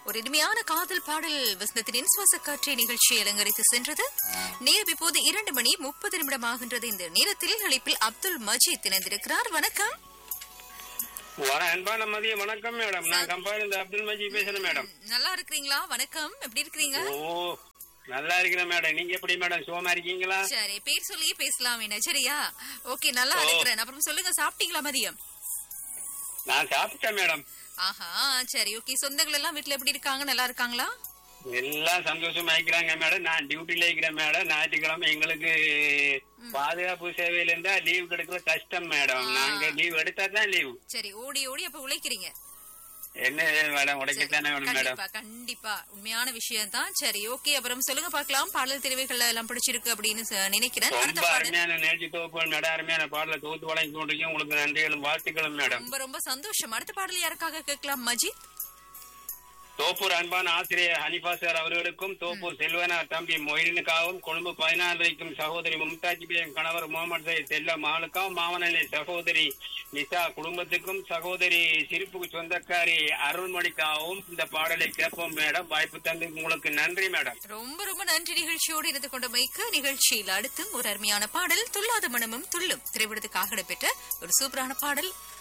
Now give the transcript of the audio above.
ஒரு இனிமையான காதல் பாடல் வசந்தத்தின் சுவாச காற்றை நிகழ்ச்சியை அலங்கரித்து சென்றது நேரம் இப்போது இரண்டு மணி முப்பது நிமிடம் ஆகின்றது இந்த நேரத்தில் அழைப்பில் அப்துல் மஜீத் இணைந்திருக்கிறார் வணக்கம் வண அன்பான மதிய வணக்கம் மேடம் நான் கம்பாயில் இந்த அப்துல் மஜீத் பேசுறேன் மேடம் நல்லா இருக்கிறீங்களா வணக்கம் எப்படி இருக்கிறீங்க ஓ நல்லா இருக்கிறேன் மேடம் நீங்க எப்படி மேடம் சுகமா இருக்கீங்களா சரி பேர் சொல்லியே பேசலாம் என்ன சரியா ஓகே நல்லா இருக்கிறேன் அப்புறம் சொல்லுங்க சாப்பிட்டீங்களா மதியம் நான் சாப்பிட்டேன் மேடம் ஆஹா சரி ஓகே சொந்தங்கள் எல்லாம் வீட்ல எப்படி இருக்காங்க நல்லா இருக்காங்களா எல்லாம் சந்தோஷமா இருக்கிறாங்க மேடம் நான் டியூட்டில இருக்கிறேன் மேடம் ஞாயிற்றுக்கிழமை எங்களுக்கு பாதுகாப்பு சேவையில இருந்தா லீவ் கிடைக்கிற கஷ்டம் மேடம் நாங்க லீவ் எடுத்தா தான் லீவ் சரி ஓடி ஓடி அப்ப உழைக்கிறீங்க என்ன மேடம் உடைக்கத்தானே வேணும் மேடம் கண்டிப்பா கண்டிப்பா உண்மையான விஷயம் தான் சரி ஓகே அப்புறம் சொல்லுங்க பார்க்கலாம் பாடல் தெரிவுகள் எல்லாம் பிடிச்சிருக்கு அப்படின்னு ச- நினைக்கிறேன் அடுத்த ரொம்ப பாடல் அருமையான நேர்ச்சி தொகுப்பு மேடம் அருமையான பாடல தொகுத்து வழங்கி கொண்டிருக்கீங்க உங்களுக்கு நன்றிகளும் வாழ்த்துக்களும் மேடம் ரொம்ப ரொம்ப சந்தோஷம் அடுத்த பாடல் யாருக்காக கேட்கலாம் மஜித் தோப்பூர் அன்பான ஆசிரியர் ஹனிஃபா சார் அவர்களுக்கும் தோப்பூர் செல்வனா தம்பி மொயினுக்காகவும் கொழும்பு பதினாலரைக்கும் சகோதரி மும்தாஜ் பேகம் கணவர் முகமது சையத் செல்ல மகளுக்காகவும் மாமனநிலை சகோதரி நிசா குடும்பத்துக்கும் சகோதரி சிரிப்புக்கு சொந்தக்காரி அருள்மொழிக்காகவும் இந்த பாடலை கேட்போம் மேடம் வாய்ப்பு தந்து உங்களுக்கு நன்றி மேடம் ரொம்ப ரொம்ப நன்றி நிகழ்ச்சியோடு இருந்து கொண்டமைக்கு நிகழ்ச்சியில் அடுத்தும் ஒரு அருமையான பாடல் துள்ளாத மனமும் துள்ளும் திரைப்படத்துக்காக இடம்பெற்ற ஒரு சூப்பரான பாடல்